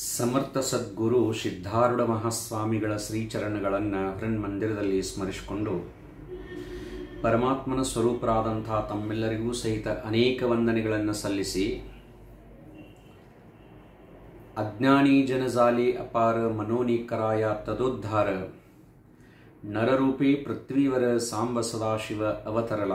ಸಮರ್ಥ ಸದ್ಗುರು ಸಿದ್ಧಾರೂಢ ಮಹಾಸ್ವಾಮಿಗಳ ಶ್ರೀಚರಣಗಳನ್ನು ಹೃನ್ಮಂದಿರದಲ್ಲಿ ಸ್ಮರಿಸಿಕೊಂಡು ಪರಮಾತ್ಮನ ಸ್ವರೂಪರಾದಂಥ ತಮ್ಮೆಲ್ಲರಿಗೂ ಸಹಿತ ಅನೇಕ ವಂದನೆಗಳನ್ನು ಸಲ್ಲಿಸಿ ಅಜ್ಞಾನಿ ಜನಜಾಲಿ ಅಪಾರ ಮನೋನಿಕರಾಯ ತದೋದ್ಧಾರ ನರರೂಪೇ ಪೃಥ್ವೀವರ ಸಾಂಬ ಸದಾಶಿವ ಅವತರಲ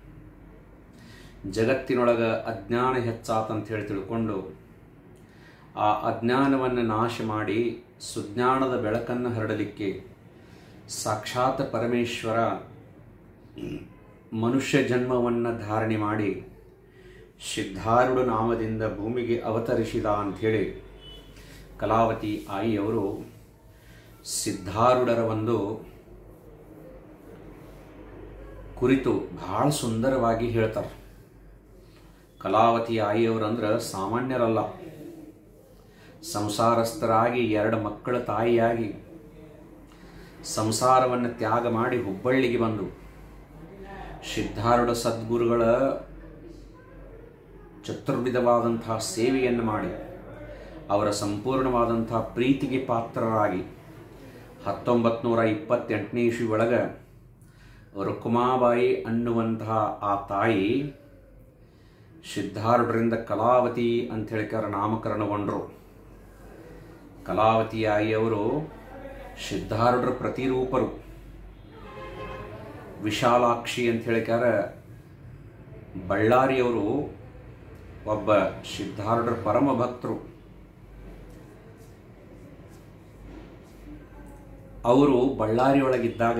ಜಗತ್ತಿನೊಳಗ ಅಜ್ಞಾನ ಹೆಚ್ಚಾತಂತ ಹೇಳಿ ತಿಳ್ಕೊಂಡು ಆ ಅಜ್ಞಾನವನ್ನು ನಾಶ ಮಾಡಿ ಸುಜ್ಞಾನದ ಬೆಳಕನ್ನು ಹರಡಲಿಕ್ಕೆ ಸಾಕ್ಷಾತ್ ಪರಮೇಶ್ವರ ಮನುಷ್ಯ ಜನ್ಮವನ್ನು ಧಾರಣೆ ಮಾಡಿ ಸಿದ್ಧಾರೂಢ ನಾಮದಿಂದ ಭೂಮಿಗೆ ಅವತರಿಸಿದ ಅಂಥೇಳಿ ಕಲಾವತಿ ಆಯಿಯವರು ಸಿದ್ಧಾರೂಢರ ಒಂದು ಕುರಿತು ಬಹಳ ಸುಂದರವಾಗಿ ಹೇಳ್ತಾರೆ ಕಲಾವತಿ ಆಯಿಯವರು ಅಂದ್ರೆ ಸಾಮಾನ್ಯರಲ್ಲ ಸಂಸಾರಸ್ಥರಾಗಿ ಎರಡು ಮಕ್ಕಳ ತಾಯಿಯಾಗಿ ಸಂಸಾರವನ್ನು ತ್ಯಾಗ ಮಾಡಿ ಹುಬ್ಬಳ್ಳಿಗೆ ಬಂದು ಸಿದ್ಧಾರೂಢ ಸದ್ಗುರುಗಳ ಚತುರ್ವಿಧವಾದಂತಹ ಸೇವೆಯನ್ನು ಮಾಡಿ ಅವರ ಸಂಪೂರ್ಣವಾದಂತಹ ಪ್ರೀತಿಗೆ ಪಾತ್ರರಾಗಿ ಹತ್ತೊಂಬತ್ತು ನೂರ ಇಪ್ಪತ್ತೆಂಟನೇ ಇಸ್ವಿ ಒಳಗೆ ರುಕ್ಮಾಬಾಯಿ ಅನ್ನುವಂತಹ ಆ ತಾಯಿ ಸಿದ್ಧಾರೂಢರಿಂದ ಕಲಾವತಿ ಅಂತ ಹೇಳಿಕಾರ ನಾಮಕರಣಗೊಂಡರು ಕಲಾವತಿ ಆಯಿಯವರು ಸಿದ್ಧಾರೂಢರ ಪ್ರತಿರೂಪರು ವಿಶಾಲಾಕ್ಷಿ ಅಂತ ಹೇಳಿಕಾರ ಬಳ್ಳಾರಿಯವರು ಒಬ್ಬ ಸಿದ್ಧಾರೂಢರ ಪರಮ ಭಕ್ತರು ಅವರು ಬಳ್ಳಾರಿ ಒಳಗಿದ್ದಾಗ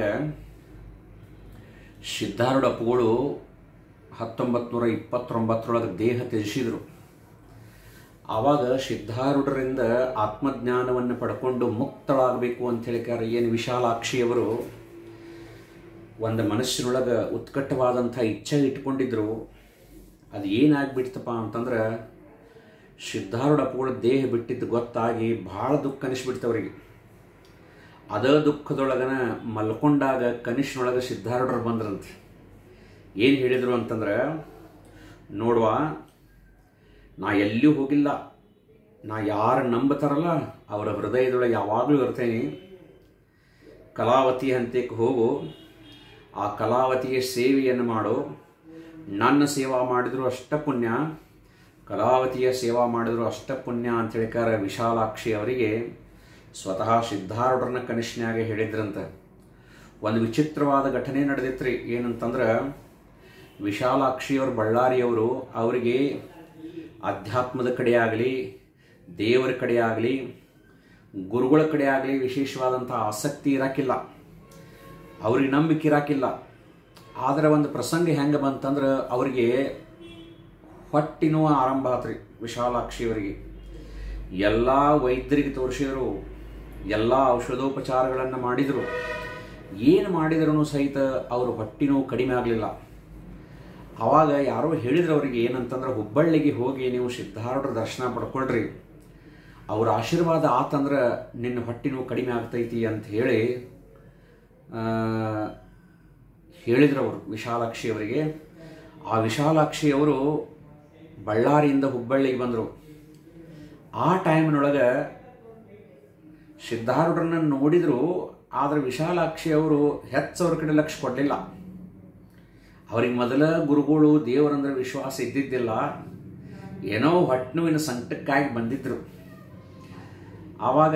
ಸಿದ್ಧಾರೂಢ ಅಪ್ಪುಗಳು ಹತ್ತೊಂಬತ್ತು ನೂರ ಇಪ್ಪತ್ತೊಂಬತ್ತರೊಳಗೆ ದೇಹ ತ್ಯಜಿಸಿದರು ಆವಾಗ ಸಿದ್ಧಾರೂಢರಿಂದ ಆತ್ಮಜ್ಞಾನವನ್ನು ಪಡ್ಕೊಂಡು ಮುಕ್ತಳಾಗಬೇಕು ಅಂತ ಹೇಳಿಕಾರ ಏನು ವಿಶಾಲಾಕ್ಷಿಯವರು ಒಂದು ಮನಸ್ಸಿನೊಳಗೆ ಉತ್ಕಟವಾದಂಥ ಇಚ್ಛೆ ಇಟ್ಕೊಂಡಿದ್ರು ಅದು ಏನಾಗ್ಬಿಡ್ತಪ್ಪ ಅಂತಂದ್ರೆ ಸಿದ್ಧಾರೂಢ ಅಪ್ಪುಗಳ ದೇಹ ಬಿಟ್ಟಿದ್ದು ಗೊತ್ತಾಗಿ ಭಾಳ ದುಃಖ ಅನಿಸ್ಬಿಡ್ತವ್ರಿಗೆ ಅದ ದುಃಖದೊಳಗನ ಮಲ್ಕೊಂಡಾಗ ಕನಿಷ್ನೊಳಗೆ ಸಿದ್ಧಾರೂಢರು ಬಂದ್ರಂತೆ ಏನು ಹೇಳಿದರು ಅಂತಂದ್ರೆ ನೋಡುವ ನಾ ಎಲ್ಲಿಯೂ ಹೋಗಿಲ್ಲ ನಾ ಯಾರು ನಂಬತಾರಲ್ಲ ಅವರ ಹೃದಯದೊಳಗೆ ಯಾವಾಗಲೂ ಇರ್ತೇನೆ ಕಲಾವತಿ ಹಂತಕ್ಕೆ ಹೋಗು ಆ ಕಲಾವತಿಯ ಸೇವೆಯನ್ನು ಮಾಡು ನನ್ನ ಸೇವಾ ಮಾಡಿದ್ರು ಅಷ್ಟ ಪುಣ್ಯ ಕಲಾವತಿಯ ಸೇವಾ ಮಾಡಿದ್ರು ಅಷ್ಟ ಪುಣ್ಯ ಅಂತ ಹೇಳಿಕಾರ ವಿಶಾಲಾಕ್ಷಿ ಅವರಿಗೆ ಸ್ವತಃ ಸಿದ್ಧಾರೂಢರನ್ನ ಕನಿಷ್ಠನ್ಯಾಗ ಹೇಳಿದ್ರಂತ ಒಂದು ವಿಚಿತ್ರವಾದ ಘಟನೆ ನಡೆದಿತ್ರಿ ಏನಂತಂದ್ರೆ ವಿಶಾಲಾಕ್ಷಿಯವರು ಬಳ್ಳಾರಿಯವರು ಅವರಿಗೆ ಅಧ್ಯಾತ್ಮದ ಕಡೆ ಆಗಲಿ ದೇವರ ಕಡೆ ಆಗಲಿ ಗುರುಗಳ ಕಡೆ ಆಗಲಿ ವಿಶೇಷವಾದಂಥ ಆಸಕ್ತಿ ಇರಾಕಿಲ್ಲ ಅವ್ರಿಗೆ ನಂಬಿಕೆ ಇರಾಕಿಲ್ಲ ಆದರೆ ಒಂದು ಪ್ರಸಂಗ ಹೆಂಗೆ ಬಂತಂದ್ರೆ ಅವರಿಗೆ ಹೊಟ್ಟಿ ನೋವು ಆರಂಭ ಆತ್ರಿ ವಿಶಾಲಾಕ್ಷಿಯವರಿಗೆ ಎಲ್ಲ ವೈದ್ಯರಿಗೆ ತೋರಿಸಿದರು ಎಲ್ಲ ಔಷಧೋಪಚಾರಗಳನ್ನು ಮಾಡಿದರು ಏನು ಮಾಡಿದ್ರೂ ಸಹಿತ ಅವರು ಹೊಟ್ಟಿ ನೋವು ಕಡಿಮೆ ಆಗಲಿಲ್ಲ ಆವಾಗ ಯಾರೋ ಹೇಳಿದ್ರು ಅವರಿಗೆ ಏನಂತಂದ್ರೆ ಹುಬ್ಬಳ್ಳಿಗೆ ಹೋಗಿ ನೀವು ಸಿದ್ಧಾರೂಢರ ದರ್ಶನ ಪಡ್ಕೊಳ್ರಿ ಅವ್ರ ಆಶೀರ್ವಾದ ಆತಂದ್ರೆ ನಿನ್ನ ಹೊಟ್ಟಿ ನೋವು ಕಡಿಮೆ ಆಗ್ತೈತಿ ಅಂತ ಹೇಳಿ ಹೇಳಿದ್ರು ಅವರು ವಿಶಾಲಾಕ್ಷಿ ಅವರಿಗೆ ಆ ವಿಶಾಲಾಕ್ಷಿ ಅವರು ಬಳ್ಳಾರಿಯಿಂದ ಹುಬ್ಬಳ್ಳಿಗೆ ಬಂದರು ಆ ಟೈಮ್ನೊಳಗೆ ಸಿದ್ಧಾರೂಢರನ್ನ ನೋಡಿದ್ರು ಆದರೆ ವಿಶಾಲಾಕ್ಷಿ ಅವರು ಹೆಚ್ಚವ್ರ ಕಡೆ ಲಕ್ಷ ಕೊಡಲಿಲ್ಲ ಅವ್ರಿಗೆ ಮೊದಲ ಗುರುಗಳು ದೇವರಂದ್ರೆ ವಿಶ್ವಾಸ ಇದ್ದಿದ್ದಿಲ್ಲ ಏನೋ ಹೊಟ್ಟನುವಿನ ಸಂಕಟಕ್ಕಾಗಿ ಬಂದಿದ್ರು ಆವಾಗ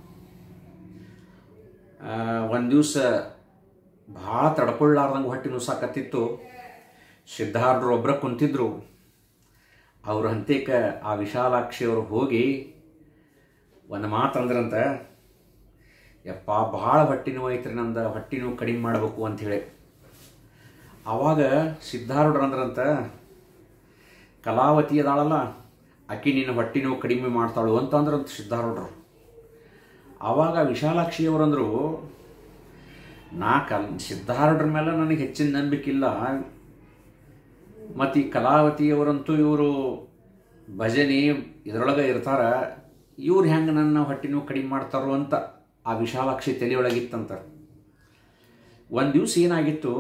ಒಂದು ದಿವಸ ಭಾಳ ತಡ್ಕೊಳ್ಳಾರ್ದಂಗೆ ಹೊಟ್ಟೆ ನುಸಾಕತ್ತಿತ್ತು ಸಿದ್ಧಾರೂಢರು ಒಬ್ಬರ ಕುಂತಿದ್ರು ಅವ್ರ ಹಂತೇಕ ಆ ವಿಶಾಲಾಕ್ಷಿ ಅವರು ಹೋಗಿ ಒಂದು ಮಾತಂದ್ರಂತ ಯಪ್ಪ ಭಾಳ ಹೊಟ್ಟೆ ನೋವು ಐತ್ರಿ ನಂದು ಹೊಟ್ಟೆ ನೋವು ಕಡಿಮೆ ಮಾಡಬೇಕು ಅಂಥೇಳಿ ಆವಾಗ ಸಿದ್ಧಾರೂಢರು ಅಂದ್ರಂತ ಕಲಾವತಿ ಅದಾಳಲ್ಲ ಆಕಿ ನಿನ್ನ ಹೊಟ್ಟೆ ನೋವು ಕಡಿಮೆ ಮಾಡ್ತಾಳು ಅಂತ ಅಂದ್ರಂತ ಸಿದ್ಧಾರೂಢರು ಆವಾಗ ವಿಶಾಲಾಕ್ಷಿಯವರಂದರು ನಾ ಕಲ್ ಸಿದ್ಧಾರೂಢರ ಮೇಲೆ ನನಗೆ ಹೆಚ್ಚಿನ ನಂಬಿಕಿಲ್ಲ ಮತ್ತು ಈ ಕಲಾವತಿಯವರಂತೂ ಇವರು ಭಜನೆ ಇದರೊಳಗೆ ಇರ್ತಾರ ಇವ್ರು ಹೆಂಗೆ ನನ್ನ ಹೊಟ್ಟೆ ನೋವು ಕಡಿಮೆ ಮಾಡ್ತಾರೋ ಅಂತ ಆ ವಿಶಾಲಾಕ್ಷಿ ತಲೆಯೊಳಗಿತ್ತಂತ ಒಂದು ದಿವಸ ಏನಾಗಿತ್ತು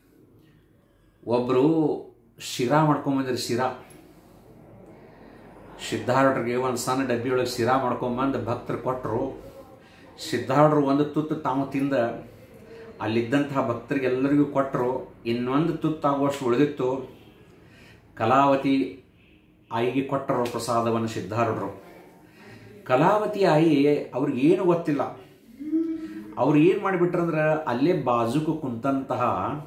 ಒಬ್ಬರು ಶಿರಾ ಮಾಡ್ಕೊಂಬಂದಿರು ಶಿರಾ ಸಿದ್ಧಾರೂಢರಿಗೆ ಒಂದು ಸಣ್ಣ ಡಬ್ಬಿಯೊಳಗೆ ಸಿರಾ ಮಾಡ್ಕೊಂಬಂದು ಭಕ್ತರು ಕೊಟ್ಟರು ಸಿದ್ಧಾರೂಢರು ಒಂದು ತುತ್ತು ತಾವು ತಿಂದ ಅಲ್ಲಿದ್ದಂತಹ ಭಕ್ತರಿಗೆಲ್ಲರಿಗೂ ಕೊಟ್ಟರು ಇನ್ನೊಂದು ತುತ್ತಾಗುವಷ್ಟು ಉಳಿದಿತ್ತು ಕಲಾವತಿ ಆಯಿಗೆ ಕೊಟ್ಟರು ಪ್ರಸಾದವನ್ನು ಸಿದ್ಧಾರೂಢರು ಕಲಾವತಿ ಆಯಿ ಅವ್ರಿಗೆ ಏನು ಗೊತ್ತಿಲ್ಲ ಅವ್ರು ಏನು ಮಾಡಿಬಿಟ್ರಂದ್ರೆ ಅಲ್ಲೇ ಬಾಜುಕು ಕುಂತಂತಹ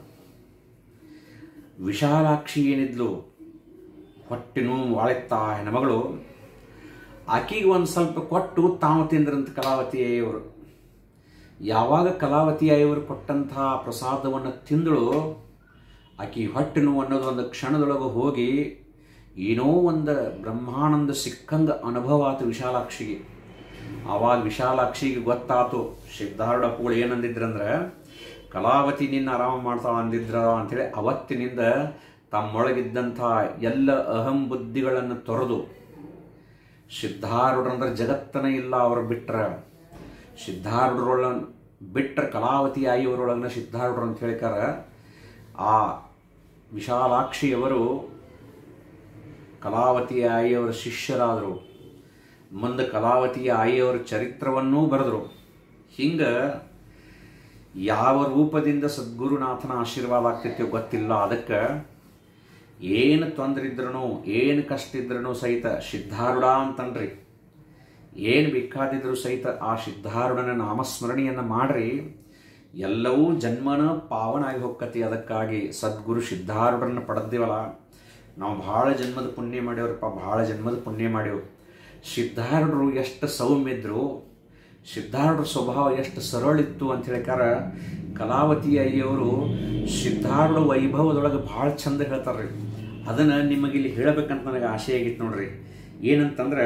ವಿಶಾಲಾಕ್ಷಿ ಏನಿದ್ಲು ಹೊಟ್ಟೆನೂ ವಾಳೆತ್ತ ಹೆಣ್ಮಗಳು ಆಕಿಗೆ ಒಂದು ಸ್ವಲ್ಪ ಕೊಟ್ಟು ತಾವು ತಿಂದ್ರಂತ ಕಲಾವತಿ ಆಯಿಯವರು ಯಾವಾಗ ಕಲಾವತಿ ಆಯಿಯವರು ಕೊಟ್ಟಂತಹ ಪ್ರಸಾದವನ್ನು ತಿಂದಳು ಆಕಿ ಹೊಟ್ಟೆ ನೋವು ಅನ್ನೋದು ಒಂದು ಕ್ಷಣದೊಳಗೆ ಹೋಗಿ ಏನೋ ಒಂದು ಬ್ರಹ್ಮಾನಂದ ಸಿಕ್ಕಂಗ ಅನುಭವ ಆತು ವಿಶಾಲಾಕ್ಷಿಗೆ ಆವಾಗ ವಿಶಾಲಾಕ್ಷಿಗೆ ಗೊತ್ತಾತು ಸಿದ್ಧಾರೂಢ ಅಪ್ಪಗಳು ಏನಂದಿದ್ರಂದ್ರೆ ಕಲಾವತಿ ನಿನ್ನ ಆರಾಮ ಮಾಡ್ತಾವ ಅಂದಿದ್ರ ಅಂಥೇಳಿ ಅವತ್ತಿನಿಂದ ತಮ್ಮೊಳಗಿದ್ದಂಥ ಎಲ್ಲ ಅಹಂ ಬುದ್ಧಿಗಳನ್ನು ತೊರೆದು ಸಿದ್ಧಾರೂಢರಂದ್ರೆ ಜಗತ್ತನ ಇಲ್ಲ ಅವ್ರು ಬಿಟ್ರ ಸಿದ್ಧಾರೂಢರೊಳ ಬಿಟ್ರ ಕಲಾವತಿ ಆಯಿಯವರೊಳಗನ ಸಿದ್ಧಾರೂಢರು ಅಂತ ಹೇಳಿಕಾರ ಆ ವಿಶಾಲಾಕ್ಷಿಯವರು ಕಲಾವತಿ ಆಯಿಯವರ ಶಿಷ್ಯರಾದರು ಮುಂದೆ ಕಲಾವತಿ ಆಯಿಯವರ ಚರಿತ್ರವನ್ನೂ ಬರೆದರು ಹಿಂಗ ಯಾವ ರೂಪದಿಂದ ಸದ್ಗುರುನಾಥನ ಆಶೀರ್ವಾದ ಆಗ್ತೈತೋ ಗೊತ್ತಿಲ್ಲ ಅದಕ್ಕೆ ಏನು ತೊಂದರೆ ಇದ್ರೂ ಏನು ಕಷ್ಟ ಇದ್ರೂ ಸಹಿತ ಸಿದ್ಧಾರೂಢ ಅಂತನ್ರಿ ಏನು ಬೇಕಾದಿದ್ರು ಸಹಿತ ಆ ಸಿದ್ಧಾರೂಢನ ನಾಮಸ್ಮರಣೆಯನ್ನು ಮಾಡ್ರಿ ಎಲ್ಲವೂ ಜನ್ಮನ ಪಾವನ ಆಗಿ ಹೋಗ್ಕತಿ ಅದಕ್ಕಾಗಿ ಸದ್ಗುರು ಸಿದ್ಧಾರೂಢರನ್ನ ಪಡೆದಿವಲ್ಲ ನಾವು ಭಾಳ ಜನ್ಮದ ಪುಣ್ಯ ಮಾಡ್ಯವ್ರಪ್ಪ ಭಾಳ ಜನ್ಮದ ಪುಣ್ಯ ಮಾಡ್ಯವು ಸಿದ್ಧಾರೂಢರು ಎಷ್ಟು ಸೌಮ್ಯದ್ರು ಸಿದ್ಧಾರೂಢರ ಸ್ವಭಾವ ಎಷ್ಟು ಸರಳಿತ್ತು ಅಂತ ಹೇಳಿಕಾರ ಕಲಾವತಿ ಅಯ್ಯವರು ಸಿದ್ಧಾರೂಢ ವೈಭವದೊಳಗೆ ಭಾಳ ಚಂದ ಹೇಳ್ತಾರ್ರಿ ಅದನ್ನು ನಿಮಗೆ ಇಲ್ಲಿ ಹೇಳಬೇಕಂತ ನನಗೆ ಆಸೆ ಆಗಿತ್ತು ನೋಡ್ರಿ ಏನಂತಂದ್ರೆ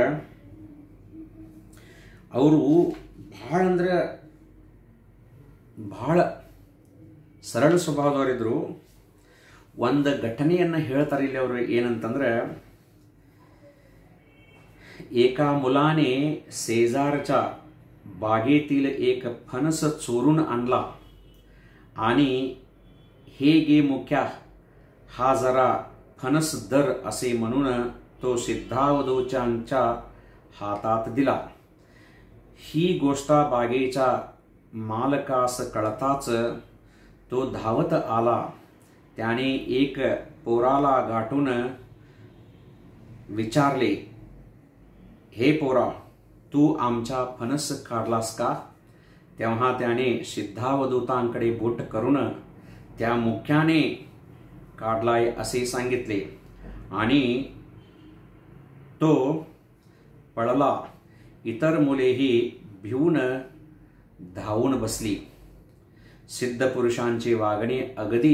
ಅವರು ಭಾಳ ಅಂದ್ರೆ ಭಾಳ ಸರಳ ಸ್ವಭಾವದವರಿದ್ರು ಒಂದು ಘಟನೆಯನ್ನು ಹೇಳ್ತಾರೆ ಇಲ್ಲಿ ಅವರು ಏನಂತಂದ್ರೆ एका मुलाने शेजारच्या बागेतील एक फणस चोरून आणला आणि हे गे मुख्या हा जरा फणस दर असे म्हणून तो सिद्धावधूच्यांच्या हातात दिला ही गोष्ट बागेच्या मालकास कळताच तो धावत आला त्याने एक पोराला गाठून विचारले हे पोरा तू आमचा फणस काढलास का तेव्हा त्याने सिद्धावधूतांकडे बोट करून त्या मुख्याने काढलाय असे सांगितले आणि तो पळला इतर मुलेही भिवून धावून बसली सिद्ध पुरुषांची वागणे अगदी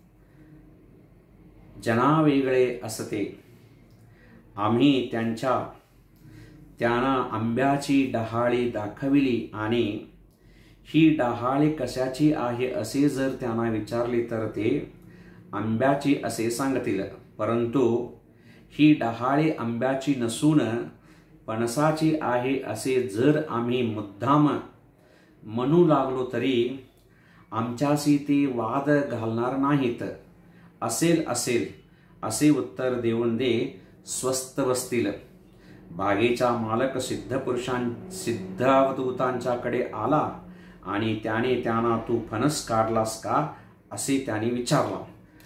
जनावेगळे असते आम्ही त्यांच्या त्यांना आंब्याची डहाळी दाखविली आणि ही डहाळी कशाची आहे असे जर त्यांना विचारले तर ते आंब्याची असे सांगतील परंतु ही डहाळी आंब्याची नसून पणसाची आहे असे जर आम्ही मुद्दाम म्हणू लागलो तरी आमच्याशी ते वाद घालणार नाहीत असेल असेल असे उत्तर देऊन दे स्वस्त बसतील बागेचा मालक सिद्ध पुरुषां सिद्धावधूतांच्याकडे आला आणि त्याने त्यांना तू फणस काढलास का असे त्याने विचारला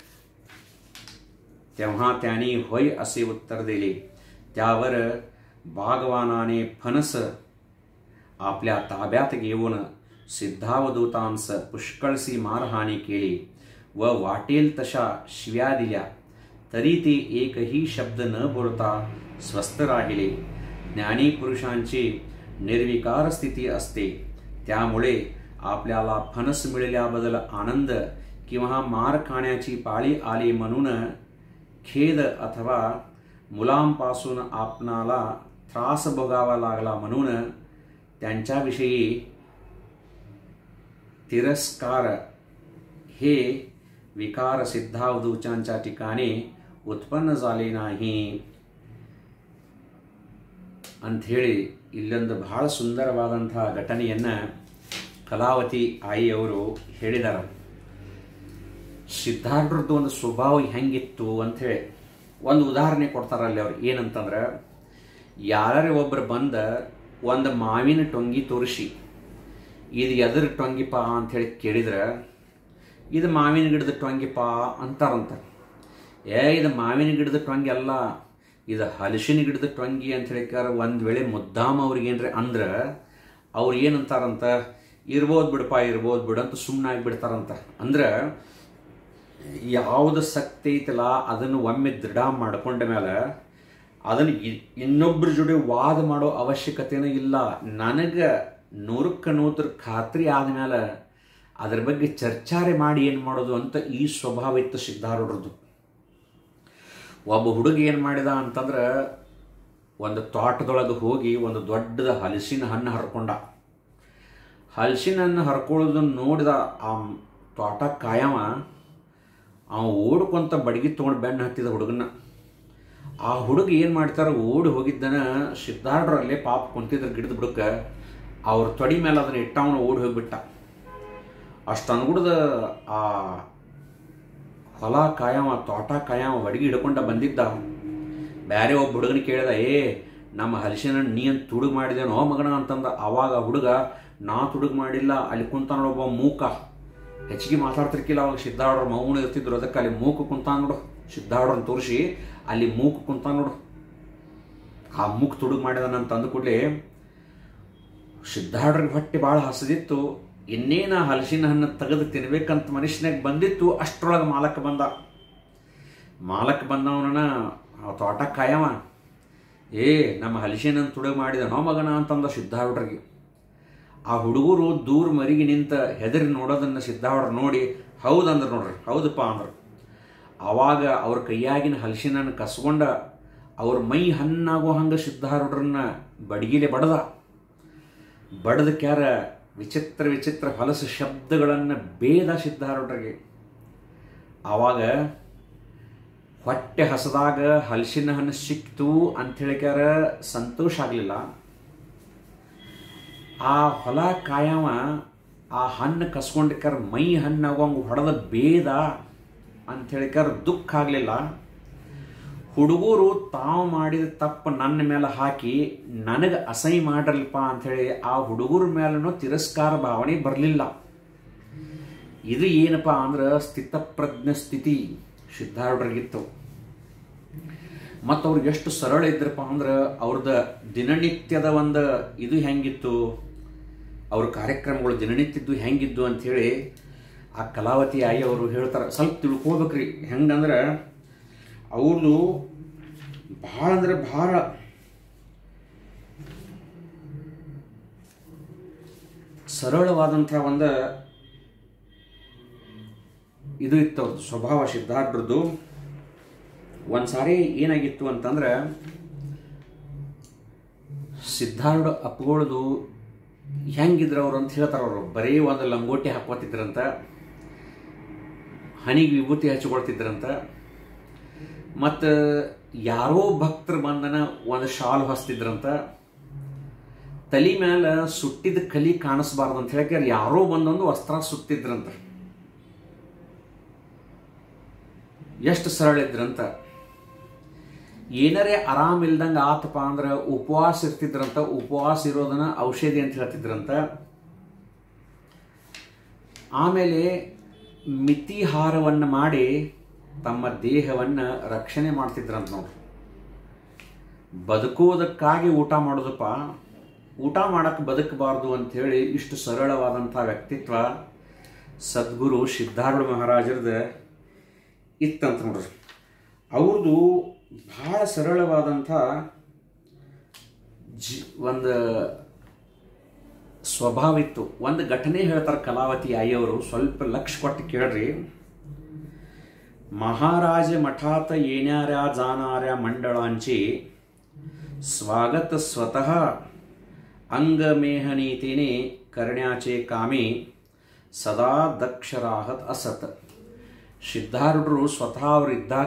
तेव्हा त्याने होय असे उत्तर दिले त्यावर बागवानाने फणस आपल्या ताब्यात घेऊन सिद्धावधूतांस पुष्कळशी मारहाणी केली व वाटेल तशा शिव्या दिल्या तरी ते एकही शब्द न बोलता स्वस्थ राहिले ज्ञानी पुरुषांची निर्विकार स्थिती असते त्यामुळे आपल्याला फणस मिळाल्याबद्दल आनंद किंवा मार खाण्याची पाळी आली म्हणून खेद अथवा मुलांपासून आपणाला त्रास भोगावा लागला म्हणून त्यांच्याविषयी तिरस्कार हे विकार सिद्धावधूचांच्या ठिकाणी ಉತ್ಪನ್ನ झाले नाही ಅಂಥೇಳಿ ಇಲ್ಲೊಂದು ಬಹಳ ಸುಂದರವಾದಂತಹ ಘಟನೆಯನ್ನು ಕಲಾವತಿ ಆಯಿಯವರು ಹೇಳಿದ್ದಾರೆ ಸಿದ್ಧಾರ್ಥರದ್ದು ಒಂದು ಸ್ವಭಾವ ಹೆಂಗಿತ್ತು ಅಂಥೇಳಿ ಒಂದು ಉದಾಹರಣೆ ಕೊಡ್ತಾರಲ್ಲಿ ಅವ್ರು ಏನಂತಂದ್ರೆ ಯಾರೇ ಒಬ್ರು ಬಂದ ಒಂದು ಮಾವಿನ ಟೊಂಗಿ ತೋರಿಸಿ ಇದು ಎದ್ರ ಟೊಂಗಿಪ್ಪ ಅಂಥೇಳಿ ಕೇಳಿದ್ರೆ ಇದು ಮಾವಿನ ಗಿಡದ ಟೊಂಗಿಪ್ಪ ಅಂತಾರಂತ ಏ ಇದು ಮಾವಿನ ಗಿಡದ ಟೊಂಗಿ ಅಲ್ಲ ಇದು ಹಲಸಿನ ಗಿಡದ ಟೊಂಗಿ ಅಂತ ಹೇಳಿಕಾರ ಒಂದು ವೇಳೆ ಮುದ್ದಾಮ ಅವ್ರಿಗೇನ್ರಿ ಅಂದ್ರೆ ಅವ್ರು ಏನಂತಾರಂತ ಇರ್ಬೋದು ಬಿಡಪ್ಪ ಇರ್ಬೋದು ಬಿಡು ಅಂತ ಸುಮ್ಮನಾಗಿ ಬಿಡ್ತಾರಂತ ಅಂದ್ರೆ ಯಾವುದು ಶಕ್ತಿ ಐತಲ್ಲ ಅದನ್ನು ಒಮ್ಮೆ ದೃಢ ಮಾಡ್ಕೊಂಡ ಮೇಲೆ ಅದನ್ನು ಇ- ಇನ್ನೊಬ್ಬರ ಜೋಡಿ ವಾದ ಮಾಡೋ ಅವಶ್ಯಕತೆನೂ ಇಲ್ಲ ನನಗೆ ನೂರಕ್ಕೆ ನೂತ್ರ ಖಾತ್ರಿ ಆದಮೇಲೆ ಅದ್ರ ಬಗ್ಗೆ ಚರ್ಚಾರೆ ಮಾಡಿ ಏನು ಮಾಡೋದು ಅಂತ ಈ ಸ್ವಭಾವ ಇತ್ತು ಸಿದ್ಧಾರೂಢರದು ಒಬ್ಬ ಹುಡುಗ ಏನು ಮಾಡಿದ ಅಂತಂದ್ರೆ ಒಂದು ತೋಟದೊಳಗೆ ಹೋಗಿ ಒಂದು ದೊಡ್ಡದ ಹಲಸಿನ ಹಣ್ಣು ಹರ್ಕೊಂಡ ಹಲಸಿನ ಹಣ್ಣು ಹರ್ಕೊಳ್ಳೋದನ್ನ ನೋಡಿದ ಆ ತೋಟ ಕಾಯವ ಅವ ಓಡ್ಕೊಂತ ಬಡಗಿ ತೊಗೊಂಡು ಬೆನ್ನು ಹತ್ತಿದ ಹುಡುಗನ ಆ ಹುಡುಗ ಏನು ಮಾಡ್ತಾರೆ ಓಡಿ ಹೋಗಿದ್ದನ ಸಿದ್ಧಾರ್ಢರಲ್ಲೇ ಪಾಪ ಕುಂತಿದ್ರ ಗಿಡದ ಬುಡಕ್ಕೆ ಅವ್ರ ತೊಡಿ ಮೇಲೆ ಅದನ್ನ ಇಟ್ಟವನು ಓಡಿ ಹೋಗ್ಬಿಟ್ಟ ಅಷ್ಟು ಅನ್ಗುಡ್ದ ಆ ಹೊಲ ಕಾಯವ ತೋಟ ಕಾಯವ ಬಡಗಿ ಹಿಡ್ಕೊಂಡ ಬಂದಿದ್ದ ಬೇರೆ ಒಬ್ಬ ಹುಡುಗನ ಕೇಳಿದ ಏ ನಮ್ಮ ಹಲಸಿನ ಹಣ್ಣು ನೀ ಅಂತ ತುಡುಗ್ ಮಾಡಿದೇನೋ ಮಗನ ಅಂತಂದ ಅವಾಗ ಆ ಹುಡುಗ ನಾ ತುಡುಗ್ ಮಾಡಿಲ್ಲ ಅಲ್ಲಿ ಕುಂತ ಒಬ್ಬ ಮೂಕ ಹೆಚ್ಚಿಗೆ ಮಾತಾಡ್ತಿರ್ಕಿಲ್ಲ ಅವಾಗ ಸಿದ್ಧಾರ್ಢರು ಮೌನ ಇರ್ತಿದ್ರು ಅದಕ್ಕೆ ಅಲ್ಲಿ ಮೂಕು ಕುಂತ ನೋಡು ಸಿದ್ಧಾರ್ಢರನ್ನ ತೋರಿಸಿ ಅಲ್ಲಿ ಮೂಕು ಕುಂತ ನೋಡು ಆ ಮೂಕ್ ತುಡುಗ್ ಮಾಡಿದಾನಂತ ಅಂದ ಕೂಡಲೇ ಸಿದ್ಧಾರ್ಢರಿಗೆ ಹೊಟ್ಟೆ ಭಾಳ ಹಸದಿತ್ತು ಇನ್ನೇನ ಹಲಸಿನ ಹಣ್ಣು ತೆಗೆದು ತಿನ್ಬೇಕಂತ ಮನುಷ್ಯನಾಗ ಬಂದಿತ್ತು ಅಷ್ಟರೊಳಗೆ ಮಾಲಕ್ ಬಂದ ಮಾಲಕ್ ಬಂದವನ ಆ ತೋಟ ಕಾಯವ ಏ ನಮ್ಮ ಹಲಸಿನ ಹಣ್ಣು ತುಡುಗ್ ಮಾಡಿದನೋ ಮಗನ ಅಂತಂದ ಸಿದ್ಧಾರ್ಢರಿಗೆ ಆ ಹುಡುಗರು ದೂರ ಮರಿಗೆ ನಿಂತ ಹೆದರಿ ನೋಡೋದನ್ನ ಸಿದ್ಧಾರ್ಢರು ನೋಡಿ ಹೌದಂದ್ರೆ ನೋಡ್ರಿ ಹೌದಪ್ಪ ಅಂದ್ರು ಆವಾಗ ಅವ್ರ ಕೈಯಾಗಿನ ಹಲಸಿನ ಹಣ್ಣು ಕಸ್ಕೊಂಡ ಅವ್ರ ಮೈ ಹಣ್ಣಾಗೋ ಹಂಗೆ ಸಿದ್ಧಾರೂಢರನ್ನ ಬಡಗಿಲೆ ಬಡದ ಬಡದ ಕ್ಯಾರ ವಿಚಿತ್ರ ವಿಚಿತ್ರ ಹೊಲಸು ಶಬ್ದಗಳನ್ನು ಬೇದ ಸಿದ್ಧಾರೂಢರಿಗೆ ಆವಾಗ ಹೊಟ್ಟೆ ಹಸದಾಗ ಹಲಸಿನ ಹಣ್ಣು ಸಿಕ್ತು ಅಂಥೇಳಿಕ್ಯಾರ ಸಂತೋಷ ಆಗಲಿಲ್ಲ ಆ ಹೊಲ ಕಾಯವ ಆ ಹಣ್ಣು ಕಸ್ಕೊಂಡಿಕ್ಕಾರ ಮೈ ಹಣ್ಣಾಗೋಂಗೆ ಹೊಡೆದ ಬೇದ ಅಂಥೇಳಿಕ್ಕಾರ ದುಃಖ ಆಗಲಿಲ್ಲ ಹುಡುಗರು ತಾವು ಮಾಡಿದ ತಪ್ಪು ನನ್ನ ಮೇಲೆ ಹಾಕಿ ನನಗೆ ಅಸಹ್ಯ ಮಾಡಲ್ಪ ಅಂಥೇಳಿ ಆ ಹುಡುಗರ ಮೇಲೂ ತಿರಸ್ಕಾರ ಭಾವನೆ ಬರಲಿಲ್ಲ ಇದು ಏನಪ್ಪ ಅಂದ್ರೆ ಸ್ಥಿತಪ್ರಜ್ಞ ಸ್ಥಿತಿ ಸಿದ್ಧಾರೂಢರಿಗಿತ್ತು ಮತ್ತು ಅವ್ರಿಗೆ ಎಷ್ಟು ಸರಳ ಇದ್ರಪ್ಪ ಅಂದ್ರೆ ಅವ್ರದ ದಿನನಿತ್ಯದ ಒಂದು ಇದು ಹೆಂಗಿತ್ತು ಅವ್ರ ಕಾರ್ಯಕ್ರಮಗಳು ದಿನನಿತ್ಯದ್ದು ಹೆಂಗಿದ್ದು ಅಂಥೇಳಿ ಆ ಕಲಾವತಿ ಆಯಿ ಅವರು ಹೇಳ್ತಾರೆ ಸ್ವಲ್ಪ ತಿಳ್ಕೊಬೇಕ್ರಿ ಹೆಂಗಂದ್ರೆ ಅವ್ರದ್ದು ಭಾಳ ಅಂದ್ರೆ ಭಾಳ ಸರಳವಾದಂಥ ಒಂದು ಇದು ಇತ್ತು ಅವ್ರದ್ದು ಸ್ವಭಾವ ಸಿದ್ಧಾರ್ಥರದ್ದು ಒಂದು ಸಾರಿ ಏನಾಗಿತ್ತು ಅಂತಂದ್ರೆ ಸಿದ್ಧಾರ್ಥ ಅಪ್ಪಗಳದು ಹೆಂಗಿದ್ರು ಅವ್ರು ಅಂತ ಹೇಳ್ತಾರೆ ಅವರು ಬರೀ ಒಂದು ಲಂಗೋಟಿ ಹಾಕೋತಿದ್ರಂತ ಹನಿಗೆ ವಿಭೂತಿ ಹಚ್ಕೊಳ್ತಿದ್ರಂತ ಮತ್ತು ಯಾರೋ ಭಕ್ತರು ಬಂದನ ಒಂದು ಶಾಲ್ ಹೊಸ್ತಿದ್ರಂತ ತಲೆ ಮೇಲೆ ಸುಟ್ಟಿದ ಕಲಿ ಕಾಣಿಸ್ಬಾರ್ದು ಅಂತ ಹೇಳಕ್ಕೆ ಯಾರೋ ಬಂದೊಂದು ವಸ್ತ್ರ ಸುತ್ತಿದ್ರಂತ ಎಷ್ಟು ಸರಳ ಇದ್ರಂತ ಏನರೇ ಆರಾಮಿಲ್ದಂಗೆ ಆತಪ್ಪ ಅಂದ್ರೆ ಉಪವಾಸ ಇರ್ತಿದ್ರಂತ ಉಪವಾಸ ಇರೋದನ್ನ ಔಷಧಿ ಅಂತ ಹೇಳ್ತಿದ್ರಂತ ಆಮೇಲೆ ಮಿತಿಹಾರವನ್ನು ಮಾಡಿ ತಮ್ಮ ದೇಹವನ್ನು ರಕ್ಷಣೆ ಮಾಡ್ತಿದ್ರಂತ ನೋಡ್ರಿ ಬದುಕುವುದಕ್ಕಾಗಿ ಊಟ ಮಾಡೋದಪ್ಪ ಊಟ ಮಾಡಕ್ಕೆ ಬದುಕಬಾರ್ದು ಅಂಥೇಳಿ ಇಷ್ಟು ಸರಳವಾದಂಥ ವ್ಯಕ್ತಿತ್ವ ಸದ್ಗುರು ಸಿದ್ಧಾರೂಢ ಮಹಾರಾಜರದ ಇತ್ತಂತ ನೋಡ್ರಿ ಅವ್ರದ್ದು ಬಹಳ ಸರಳವಾದಂಥ ಜಿ ಒಂದು ಸ್ವಭಾವ ಇತ್ತು ಒಂದು ಘಟನೆ ಹೇಳ್ತಾರೆ ಕಲಾವತಿ ಆಯಿಯವರು ಸ್ವಲ್ಪ ಲಕ್ಷ ಕೊಟ್ಟು ಕೇಳ್ರಿ ಮಹಾರಾಜ ಮಠಾತ ಏನ್ಯಾರ್ಯ ಜಾನಾರ್ಯ ಮಂಡಳಾಂಚಿ ಸ್ವಾಗತ ಸ್ವತಃ ಅಂಗಮೇಹನೀತಿನಿ ಕರ್ಣ್ಯಾಚೆ ಕಾಮಿ ಸದಾ ದಕ್ಷರಾಹತ್ ಅಸತ್ ಸಿದ್ಧಾರೂಢರು ಸ್ವತಃ ಅವರಿದ್ದಾಗ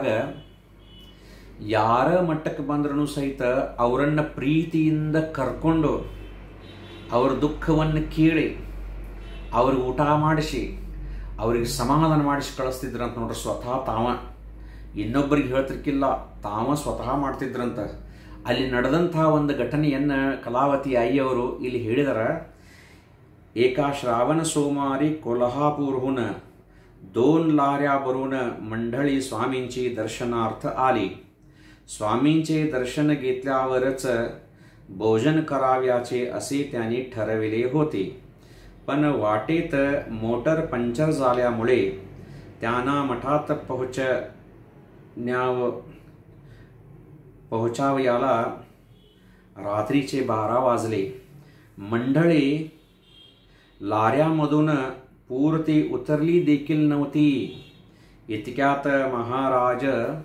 ಯಾರ ಮಟ್ಟಕ್ಕೆ ಬಂದ್ರೂ ಸಹಿತ ಅವರನ್ನು ಪ್ರೀತಿಯಿಂದ ಕರ್ಕೊಂಡು ಅವ್ರ ದುಃಖವನ್ನು ಕೇಳಿ ಅವ್ರಿಗೆ ಊಟ ಮಾಡಿಸಿ ಅವ್ರಿಗೆ ಸಮಾಧಾನ ಮಾಡಿಸಿ ಕಳಿಸ್ತಿದ್ರಂತ ನೋಡ್ರಿ ಸ್ವತಃ ತಾವ ಇನ್ನೊಬ್ಬರಿಗೆ ಹೇಳ್ತಿರ್ಕಿಲ್ಲ ತಾವ ಸ್ವತಃ ಮಾಡ್ತಿದ್ರಂತ ಅಲ್ಲಿ ನಡೆದಂತಹ ಒಂದು ಘಟನೆಯನ್ನು ಕಲಾವತಿ ಅಯ್ಯವರು ಇಲ್ಲಿ ಹೇಳಿದಾರ एका श्रावण सोमवारी कोल्हापूरहून दोन लाऱ्या भरून मंडळी स्वामींची दर्शनार्थ आली स्वामींचे दर्शन घेतल्यावरच भोजन कराव्याचे असे त्यांनी ठरविले होते पण वाटेत मोटर पंक्चर झाल्यामुळे त्यांना मठात पोहोचण्याव पोहोचावयाला रात्रीचे बारा वाजले मंडळी लाऱ्यामधून पूर्ती उतरली देखील नव्हती इतक्यात महाराज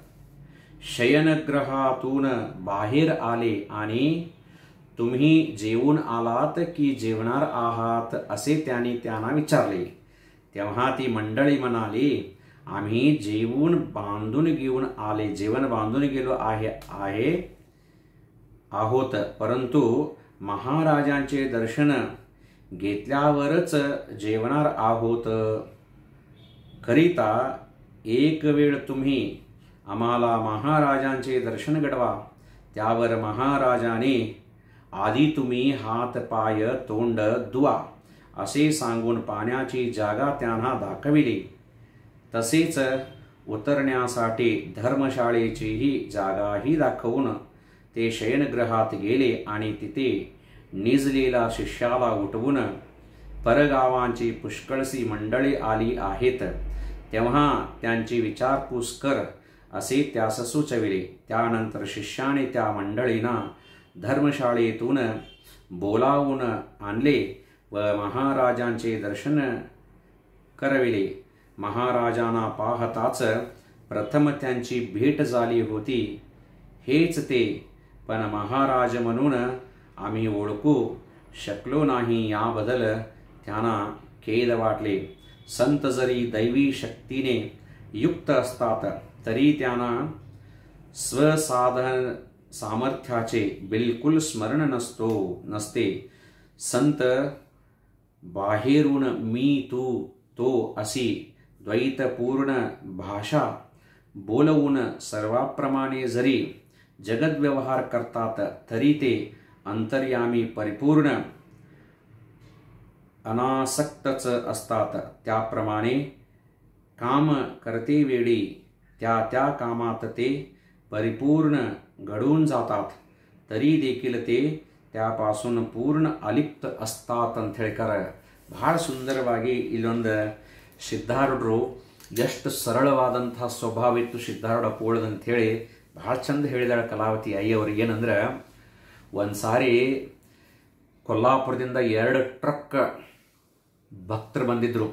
शयनग्रहातून बाहेर आले आणि तुम्ही जेवून आलात की जेवणार आहात असे त्यांनी त्यांना विचारले तेव्हा ती मंडळी म्हणाली आम्ही जेवून बांधून घेऊन आले जेवण बांधून गेलो आहे आहे आहोत परंतु महाराजांचे दर्शन घेतल्यावरच जेवणार आहोत करिता एक वेळ तुम्ही आम्हाला महाराजांचे दर्शन घडवा त्यावर महाराजाने आधी तुम्ही हात पाय तोंड धुवा असे सांगून पाण्याची जागा त्यांना दाखविली तसेच उतरण्यासाठी धर्मशाळेचीही जागाही दाखवून ते शयनगृहात गेले आणि तिथे निजलेला शिष्याला उठवून परगावांची पुष्कळशी मंडळी आली आहेत तेव्हा त्यांची विचारपूस कर असे त्यास सुचविले त्यानंतर शिष्याने त्या मंडळींना धर्मशाळेतून बोलावून आणले व महाराजांचे दर्शन करविले महाराजांना पाहताच प्रथम त्यांची भेट झाली होती हेच ते पण महाराज म्हणून आम्ही ओळखू शकलो नाही याबद्दल त्यांना खेद वाटले संत जरी दैवी शक्तीने युक्त असतात तरी त्यांना स्वसाधन सामर्थ्याचे बिलकुल स्मरण नसतो नसते संत बाहेरून मी तू तो अशी द्वैतपूर्ण भाषा बोलवून सर्वाप्रमाणे जरी जगद्व्यवहार करतात तरी ते अंतर्यामी परिपूर्ण अनासक्तच असतात त्याप्रमाणे काम करतेवेळी त्या त्या कामात ते परिपूर्ण घडून जातात तरी देखील ते त्यापासून पूर्ण ಅಲಿಪ್ತ ಅಸ್ತಾತ್ ಅಂತ ಹೇಳ್ಕಾರ ಭಾಳ ಸುಂದರವಾಗಿ ಇಲ್ಲೊಂದು ಸಿದ್ಧಾರೂಢರು ಎಷ್ಟು ಸರಳವಾದಂಥ ಸ್ವಭಾವ ಇತ್ತು ಸಿದ್ಧಾರೂಢ ಪೋಳದ್ ಅಂಥೇಳಿ ಭಾಳ ಚಂದ ಹೇಳಿದಾಳೆ ಕಲಾವತಿ ಅಯ್ಯವ್ರಿಗೆ ಏನಂದ್ರೆ ಒಂದು ಸಾರಿ ಕೊಲ್ಲಾಪುರದಿಂದ ಎರಡು ಟ್ರಕ್ ಭಕ್ತರು ಬಂದಿದ್ರು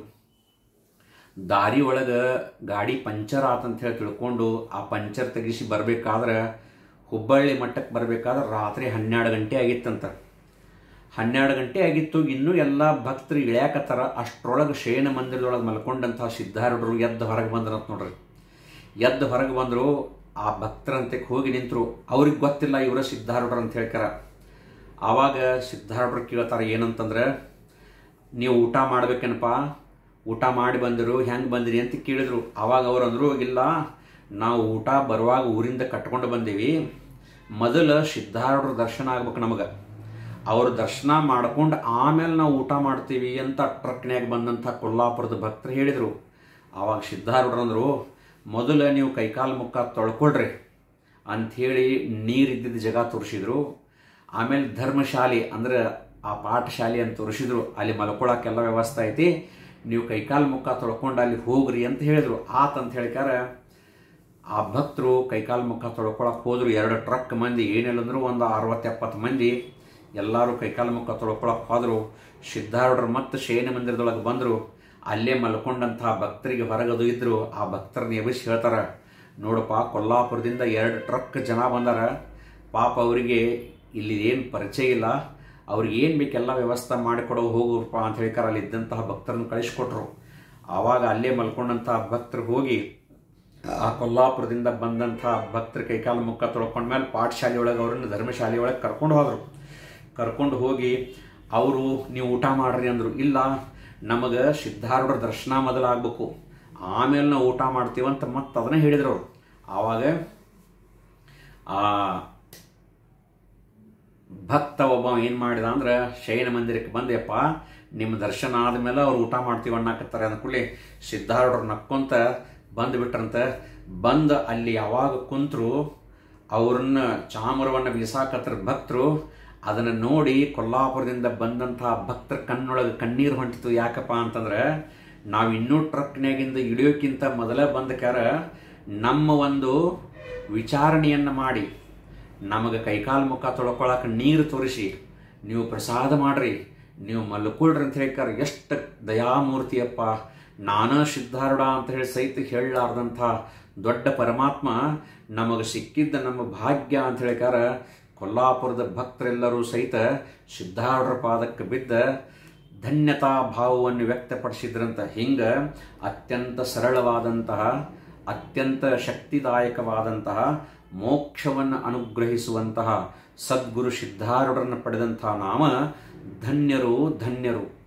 ದಾರಿ ಒಳಗೆ ಗಾಡಿ ಪಂಚರ್ ಆತಂತ ಹೇಳಿ ತಿಳ್ಕೊಂಡು ಆ ಪಂಚರ್ ತೆಗಿಸಿ ಬರಬೇಕಾದ್ರೆ ಹುಬ್ಬಳ್ಳಿ ಮಟ್ಟಕ್ಕೆ ಬರಬೇಕಾದ್ರೆ ರಾತ್ರಿ ಹನ್ನೆರಡು ಗಂಟೆ ಆಗಿತ್ತಂತ ಹನ್ನೆರಡು ಗಂಟೆ ಆಗಿತ್ತು ಇನ್ನೂ ಎಲ್ಲ ಭಕ್ತರು ಇಳ್ಯಾಕತ್ತಾರ ಅಷ್ಟರೊಳಗೆ ಶಯನ ಮಂದಿರದೊಳಗೆ ಮಲ್ಕೊಂಡಂಥ ಸಿದ್ಧಾರೂಢರು ಎದ್ದು ಹೊರಗೆ ಬಂದ್ರಂತ ನೋಡ್ರಿ ಎದ್ದು ಹೊರಗೆ ಬಂದರು ಆ ಭಕ್ತರಂತೆ ಹೋಗಿ ನಿಂತರು ಅವ್ರಿಗೆ ಗೊತ್ತಿಲ್ಲ ಇವರ ಸಿದ್ಧಾರೂಢರು ಅಂತ ಹೇಳ್ಕಾರ ಆವಾಗ ಸಿದ್ಧಾರೂಢರು ಕೇಳ್ತಾರೆ ಏನಂತಂದ್ರೆ ನೀವು ಊಟ ಮಾಡ್ಬೇಕೇನಪ್ಪ ಊಟ ಮಾಡಿ ಬಂದರು ಹೆಂಗೆ ಬಂದಿರಿ ಅಂತ ಕೇಳಿದ್ರು ಆವಾಗ ಅವ್ರು ಅಂದರು ಇಲ್ಲ ನಾವು ಊಟ ಬರುವಾಗ ಊರಿಂದ ಕಟ್ಕೊಂಡು ಬಂದೀವಿ ಮೊದಲು ಸಿದ್ಧಾರೂಢರ ದರ್ಶನ ಆಗ್ಬೇಕು ನಮಗೆ ಅವ್ರ ದರ್ಶನ ಮಾಡ್ಕೊಂಡು ಆಮೇಲೆ ನಾವು ಊಟ ಮಾಡ್ತೀವಿ ಅಂತ ಟ್ರಕ್ನ್ಯಾಗ ಬಂದಂಥ ಕೊಲ್ಲಾಪುರದ ಭಕ್ತರು ಹೇಳಿದರು ಆವಾಗ ಸಿದ್ಧಾರೂಢರು ಅಂದರು ಮೊದಲು ನೀವು ಕೈಕಾಲು ಮುಖ ತೊಳ್ಕೊಳ್ರಿ ಅಂಥೇಳಿ ನೀರಿದ್ದಿದ್ದ ಜಾಗ ತೋರಿಸಿದ್ರು ಆಮೇಲೆ ಧರ್ಮಶಾಲೆ ಅಂದ್ರೆ ಆ ಪಾಠಶಾಲೆ ಅಂತ ತೋರಿಸಿದ್ರು ಅಲ್ಲಿ ಮಲ್ಕೊಳಕ್ಕೆಲ್ಲ ವ್ಯವಸ್ಥೆ ಐತಿ ನೀವು ಕೈಕಾಲು ಮುಖ ತೊಳ್ಕೊಂಡು ಅಲ್ಲಿ ಹೋಗ್ರಿ ಅಂತ ಹೇಳಿದ್ರು ಆತ್ ಅಂತ ಹೇಳ್ಕಾರ ಆ ಭಕ್ತರು ಕೈಕಾಲು ಮುಖ ತೊಳ್ಕೊಳಕ್ಕೆ ಹೋದ್ರು ಎರಡು ಟ್ರಕ್ ಮಂದಿ ಏನಿಲ್ಲ ಅಂದ್ರು ಒಂದು ಅರವತ್ತು ಎಪ್ಪತ್ತು ಮಂದಿ ಎಲ್ಲರೂ ಕೈಕಾಲು ಮುಖ ತೊಳ್ಕೊಳಕ್ಕೆ ಹೋದ್ರು ಸಿದ್ಧಾರೂಢರು ಮತ್ತೆ ಶಯನ ಮಂದಿರದೊಳಗೆ ಬಂದರು ಅಲ್ಲೇ ಮಲ್ಕೊಂಡಂಥ ಭಕ್ತರಿಗೆ ಹೊರಗದು ಇದ್ರು ಆ ಭಕ್ತರನ್ನ ಎಬ್ಬಿಸಿ ಹೇಳ್ತಾರ ನೋಡಪ್ಪ ಕೊಲ್ಲಾಪುರದಿಂದ ಎರಡು ಟ್ರಕ್ ಜನ ಬಂದಾರ ಪಾಪ ಅವರಿಗೆ ಇಲ್ಲಿ ಏನು ಪರಿಚಯ ಇಲ್ಲ ಅವ್ರಿಗೆ ಏನು ಬೇಕೆಲ್ಲ ವ್ಯವಸ್ಥೆ ಮಾಡಿಕೊಡೋ ಹೋಗುರಪ್ಪ ಅಂತ ಹೇಳ್ಕಾರ ಅಲ್ಲಿ ಇದ್ದಂತಹ ಭಕ್ತರನ್ನು ಕಳಿಸ್ಕೊಟ್ರು ಆವಾಗ ಅಲ್ಲೇ ಮಲ್ಕೊಂಡಂತಹ ಭಕ್ತರು ಹೋಗಿ ಆ ಕೊಲ್ಲಾಪುರದಿಂದ ಬಂದಂಥ ಭಕ್ತರ ಕೈಕಾಲು ಮುಖ ತೊಳ್ಕೊಂಡ್ಮೇಲೆ ಪಾಠಶಾಲೆ ಒಳಗೆ ಅವ್ರನ್ನ ಧರ್ಮಶಾಲೆ ಒಳಗೆ ಕರ್ಕೊಂಡು ಹೋದರು ಕರ್ಕೊಂಡು ಹೋಗಿ ಅವರು ನೀವು ಊಟ ಮಾಡ್ರಿ ಅಂದರು ಇಲ್ಲ ನಮಗೆ ಸಿದ್ಧಾರೂಢರ ದರ್ಶನ ಮೊದಲಾಗಬೇಕು ಆಮೇಲೆ ನಾವು ಊಟ ಮಾಡ್ತೀವಂತ ಮತ್ತೆ ಅದನ್ನೇ ಹೇಳಿದ್ರು ಅವರು ಆವಾಗ ಆ ಭಕ್ತ ಒಬ್ಬ ಏನು ಮಾಡಿದ ಅಂದ್ರೆ ಶಯನ ಮಂದಿರಕ್ಕೆ ಬಂದೆಪ್ಪ ನಿಮ್ಮ ದರ್ಶನ ಆದಮೇಲೆ ಅವ್ರು ಊಟ ಮಾಡ್ತೀವಿ ಅನ್ನಕತ್ತಾರೆ ಅಂದ್ಕೂಡ್ಲೆ ಸಿದ್ಧಾರೂಢರು ನಕ್ಕೊಂತ ಬಂದುಬಿಟ್ರಂತ ಬಂದು ಅಲ್ಲಿ ಯಾವಾಗ ಕುಂತರು ಅವ್ರನ್ನ ಚಾಮರವನ್ನು ಬೀಸಾಕತ್ರ ಭಕ್ತರು ಅದನ್ನು ನೋಡಿ ಕೊಲ್ಲಾಪುರದಿಂದ ಬಂದಂತಹ ಭಕ್ತರ ಕಣ್ಣೊಳಗೆ ಕಣ್ಣೀರು ಹೊಂಟಿತು ಯಾಕಪ್ಪ ಅಂತಂದ್ರೆ ನಾವು ಇನ್ನೂ ಟ್ರಕ್ನಾಗಿಂದ ಇಳಿಯೋಕ್ಕಿಂತ ಮೊದಲೇ ಬಂದಕ್ಯಾರ ನಮ್ಮ ಒಂದು ವಿಚಾರಣೆಯನ್ನು ಮಾಡಿ ನಮಗೆ ಕೈಕಾಲು ಮುಖ ತೊಳ್ಕೊಳಕ್ಕೆ ನೀರು ತೋರಿಸಿ ನೀವು ಪ್ರಸಾದ ಮಾಡ್ರಿ ನೀವು ಮಲ್ಕೊಳ್ರಿ ಅಂತ ಹೇಳ್ಕಾರ ಎಷ್ಟು ದಯಾಮೂರ್ತಿಯಪ್ಪ ನಾನ ಸಿದ್ಧಾರೂಢ ಅಂತ ಹೇಳಿ ಸಹಿತ ಹೇಳಲಾರ್ದಂಥ ದೊಡ್ಡ ಪರಮಾತ್ಮ ನಮಗೆ ಸಿಕ್ಕಿದ್ದ ನಮ್ಮ ಭಾಗ್ಯ ಅಂತ ಹೇಳಿಕಾರ ಕೊಲ್ಲಾಪುರದ ಭಕ್ತರೆಲ್ಲರೂ ಸಹಿತ ಸಿದ್ಧಾರೂಢರ ಪಾದಕ್ಕೆ ಬಿದ್ದ ಧನ್ಯತಾ ಭಾವವನ್ನು ವ್ಯಕ್ತಪಡಿಸಿದ್ರಂತ ಹಿಂಗ ಅತ್ಯಂತ ಸರಳವಾದಂತಹ ಅತ್ಯಂತ ಶಕ್ತಿದಾಯಕವಾದಂತಹ ಮೋಕ್ಷವನ್ನು ಅನುಗ್ರಹಿಸುವಂತಹ ಸದ್ಗುರು ಸಿದ್ಧಾರೂಢರನ್ನು ಪಡೆದಂತಹ ನಾಮ ಧನ್ಯರು ಧನ್ಯರು